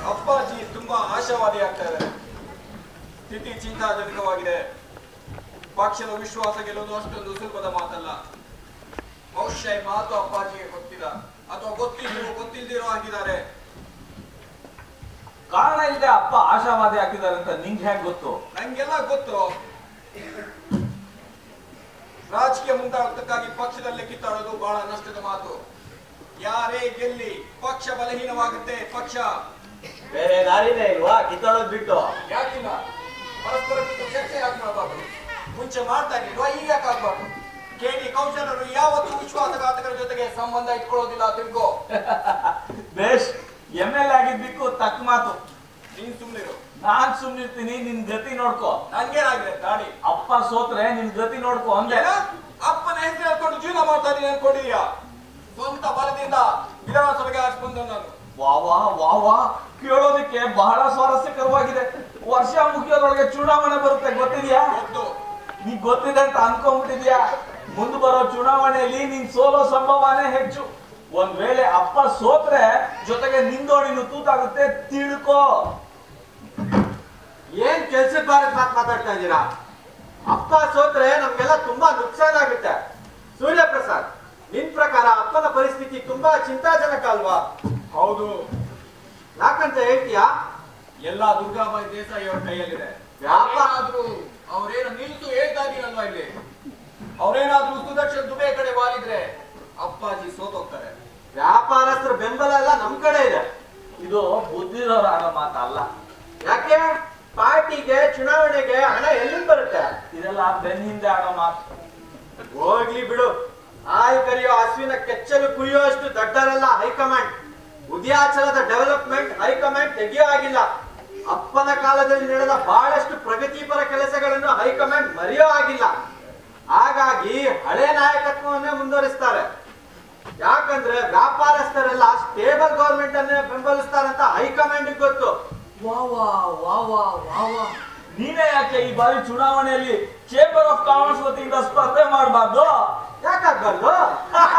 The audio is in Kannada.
ಅಪ್ಪಾಜಿ ತುಂಬಾ ಆಶಾವಾದಿ ಆಗ್ತಾ ಇದ್ದಾರೆ ಸ್ಥಿತಿ ಚಿಂತಾಜನಕವಾಗಿದೆ ಪಕ್ಷದ ವಿಶ್ವಾಸ ಗೆಲ್ಲುವುದು ಅಷ್ಟೊಂದು ಸುಲಭದ ಮಾತಲ್ಲ ಬಹುಶಃ ಈ ಮಾತು ಅಪ್ಪಾಜಿಗೆ ಗೊತ್ತಿಲ್ಲ ಅಥವಾ ಗೊತ್ತಿದ್ರು ಗೊತ್ತಿಲ್ದಿರೋ ಆಗಿದ್ದಾರೆ ಕಾರಣ ಇಲ್ಲದೆ ಅಪ್ಪ ಆಶಾವಾದಿ ಹಾಕಿದ್ದಾರೆ ಅಂತ ನಿಂಗೆ ಹೇಗೆ ಗೊತ್ತು ನಂಗೆಲ್ಲ ಗೊತ್ತು ರಾಜಕೀಯ ಮುಂದಾಟಕ್ಕಾಗಿ ಪಕ್ಷದಲ್ಲೇ ಕಿತ್ತಾಡೋದು ಬಹಳ ನಷ್ಟದ ಮಾತು ಯಾರೇ ಗೆಲ್ಲಿ ಪಕ್ಷ ಬಲಹೀನವಾಗುತ್ತೆ ಪಕ್ಷ ಬೇರೆ ದಾರಿನೇ ಇಲ್ವಾ ಕಿತ್ತಾಡೋದ್ ಬಿಟ್ಟು ಯಾಕಿಲ್ಲ ಪರಸ್ಪರ ಕುರಿತು ಚರ್ಚೆ ಯಾಕೆ ಮಾಡಬಾರ್ದು ಮುಂಚೆ ಮಾಡ್ತಾ ಇರ್ಲಿಲ್ವಾ ಈಗ ಯಾಕೆ ಆಗ್ಬಾರ್ದು ಕೆ ಡಿ ಕೌಶಲರು ಯಾವತ್ತೂ ವಿಶ್ವಾಸಘಾತಕರ ಜೊತೆಗೆ ಸಂಬಂಧ ಇಟ್ಕೊಳ್ಳೋದಿಲ್ಲ ತಿಳ್ಕೋ ಬೇಷ್ ಎಮ್ ಎಲ್ ಆಗಿದ್ದಕ್ಕೂ ತಕ್ಕ ಮಾತು ನೀನ್ ಸುಮ್ನಿರು ನಾನ್ ಸುಮ್ನಿರ್ತೀನಿ ನಿನ್ ಗತಿ ನೋಡ್ಕೋ ನನ್ಗೇನಾಗಿದೆ ದಾಡಿ ಅಪ್ಪ ಸೋತ್ರೆ ನಿನ್ ಗತಿ ನೋಡ್ಕೋ ಅಂದೆ ಏನ? ಅಪ್ಪನ ಹೆಸರು ಹೇಳ್ಕೊಂಡು ಜೀವನ ಮಾಡ್ತಾ ಇದೀನಿ ಅನ್ಕೊಂಡಿದ್ಯಾ ಸ್ವಂತ ಬಲದಿಂದ ವಿಧಾನಸಭೆಗೆ ಆರಿಸಿ ಬಂದ ನಾನು ವಾ ವಾ ವಾ ವಾ ಕೇಳೋದಕ್ಕೆ ಬಹಳ ಸ್ವಾರಸ್ಯಕರವಾಗಿದೆ ವರ್ಷ ಮುಗಿಯೋದ್ರೊಳಗೆ ಚುನಾವಣೆ ಬರುತ್ತೆ ಗೊತ್ತಿದ್ಯಾ ಗೊತ್ತು ನೀ ಗೊತ್ತಿದೆ ಅಂತ ಅನ್ಕೊಂಡ್ಬಿಟ್ಟಿದ್ಯಾ ಮುಂದೆ ಬರೋ ಚುನಾವಣೆಯಲ್ಲಿ ನೀನ್ ಸೋಲೋ ಸಂಭವನೇ ಹೆಚ್ಚು ಒಂದ್ ವೇಳೆ ಅಪ್ಪ ಸೋತ್ರೆ ಜೊತೆಗೆ ನಿಂದೋಣಿನು ತೂತಾಗುತ್ತೆ ತಿಳ್ಕೋ ಏನ್ ಕೆಲ್ಸದ ಬಾರದ ಮಾತು ಮಾತಾಡ್ತಾ ಇದ್ದೀರಾ ಅಪ್ಪ ಸೋತ್ರೆ ನಮ್ಗೆಲ್ಲ ತುಂಬಾ ನುಕ್ಸಾನ್ ಆಗುತ್ತೆ ಸೂರ್ಯ ಪ್ರಸಾದ್ ನಿನ್ ಪ್ರಕಾರ ಅಪ್ಪನ ಪರಿಸ್ಥಿತಿ ತುಂಬಾ ಚಿಂತಾಜನಕ ಅಲ್ವಾ ಹೌದು ಯಾಕಂತ ಹೇಳ್ತೀಯಾ ಎಲ್ಲಾ ದುರ್ಗಾಬಾಯಿ ದೇಸಾಯಿ ಅವ್ರ ಕೈಯಲ್ಲಿದೆ ವ್ಯಾಪ- ಯಾರಾದ್ರೂ ಅವ್ರೇನು ನಿಲ್ತು ಹೇಳ್ತಾ ಇದೀನಲ್ವಾ ಇಲ್ಲಿ ಅವ್ರೇನಾದ್ರೂ ಸುದರ್ಶನ್ ದುಬೆ ಕಡೆ ವಾಲಿದ್ರೆ ಅಪ್ಪಾಜಿ ಸೋತೋಗ್ತಾರೆ ವ್ಯಾಪಾರಸ್ಥರ ಬೆಂಬಲ ಎಲ್ಲ ನಮ್ ಕಡೆ ಇದೆ ಇದು ಬುದ್ಧಿರೋರ ಆಡೋ ಮಾತಲ್ಲ ಯಾಕೆ ಪಾರ್ಟಿಗೆ ಚುನಾವಣೆಗೆ ಹಣ ಎಲ್ಲಿಂದ ಬರುತ್ತೆ ಇದೆಲ್ಲ ಬೆನ್ನಿಂದ ಆಡೋ ಮಾತು ಹೋಗ್ಲಿ ಬಿಡು ಹಾಲು ಕರಿಯೋ ಹಸುವಿನ ಕೆಚ್ಚಲು ಕುಯ್ಯುವಷ್ಟು ದೊಡ್ಡರಲ್ಲ ಹೈಕಮಾಂಡ್ ಉದಯಾಚಲದ ಡೆವಲಪ್ಮೆಂಟ್ ಹೈಕಮಾಂಡ್ ತೆಗೆಯೋ ಆಗಿಲ್ಲ ಅಪ್ಪನ ಕಾಲದಲ್ಲಿ ನಡೆದ ಬಹಳಷ್ಟು ಪ್ರಗತಿಪರ ಕೆಲಸಗಳನ್ನು ಹೈಕಮಾಂಡ್ ಮರೆಯೋ ಆಗಿಲ್ಲ ಹಾಗಾಗಿ ಹಳೆ ನಾಯಕತ್ವವನ್ನೇ ಮುಂದುವರಿಸ್ತಾರೆ ಯಾಕಂದ್ರೆ ವ್ಯಾಪಾರಸ್ಥರೆಲ್ಲ ಸ್ಟೇಬಲ್ ಗೌರ್ಮೆಂಟ್ ಅನ್ನೇ ಬೆಂಬಲಿಸ್ತಾರಂತ ಹೈಕಮಾಂಡ್ ಗೊತ್ತು ವಾ ವಾ ವಾ ವಾ ವಾ ವಾ ನೀನೇ ಯಾಕೆ ಈ ಬಾರಿ ಚುನಾವಣೆಯಲ್ಲಿ ಚೇಂಬರ್ ಆಫ್ ಕಾಮರ್ಸ್ ವತಿಯಿಂದ ಸ್ಪರ್ಧೆ ಮಾಡಬಾರ್ದು ಯಾಕಾಗ್ಬಾರ್ದು